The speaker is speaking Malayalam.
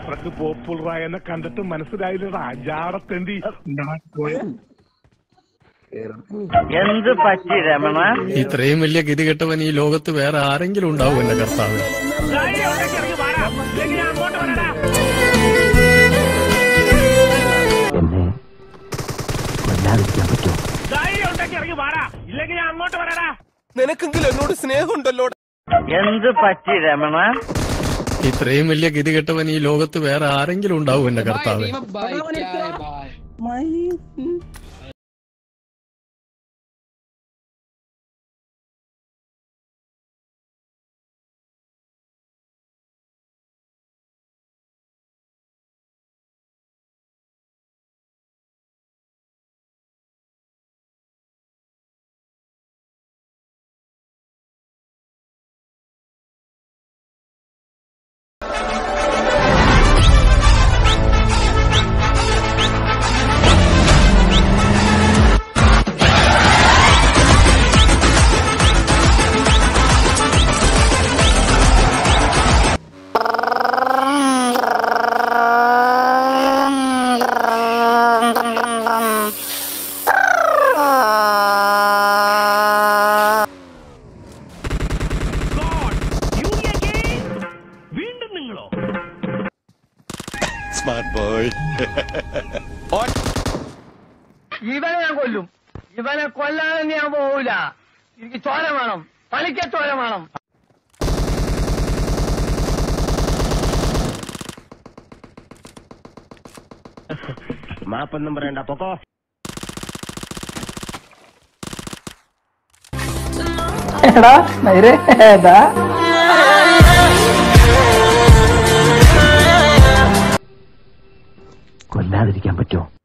അത്രക്ക് പോപ്പുലറായ എന്നെ കണ്ടിട്ട് മനസ്സിലായില്ലടാ ജാടത്തേണ്ടി എന്ത് പറ്റി രമണ ഇത്രയും വലിയ ഗതികെട്ടവൻ ഈ ലോകത്ത് വേറെ ആരെങ്കിലും ഉണ്ടാവും എന്റെ കർത്താവ് എന്നെ കൊല്ലാതിരിക്കാൻ പറ്റുമോ നിനക്കെങ്കിലും എന്നോട് സ്നേഹമുണ്ടല്ലോ എന്ത് പറ്റി രമണ ഇത്രയും വലിയ ഗതികെട്ടവൻ ഈ ലോകത്ത് വേറെ ആരെങ്കിലും ഉണ്ടാവും എന്റെ കർത്താവ് വീണ്ടും നിങ്ങളോ സ്മാർട്ട് ബോയ് ഇവനെ ഞാൻ കൊല്ലും ഇവനെ കൊല്ലാതെ ഞാൻ പോകൂല എനിക്ക് ചോര വേണം പണിക്ക ചോര വേണം മാപ്പൊന്നും പറയണ്ട പൊക്കോ എടാ നേരെ ഏതാ കൊല്ലാതിരിക്കാൻ പറ്റുമോ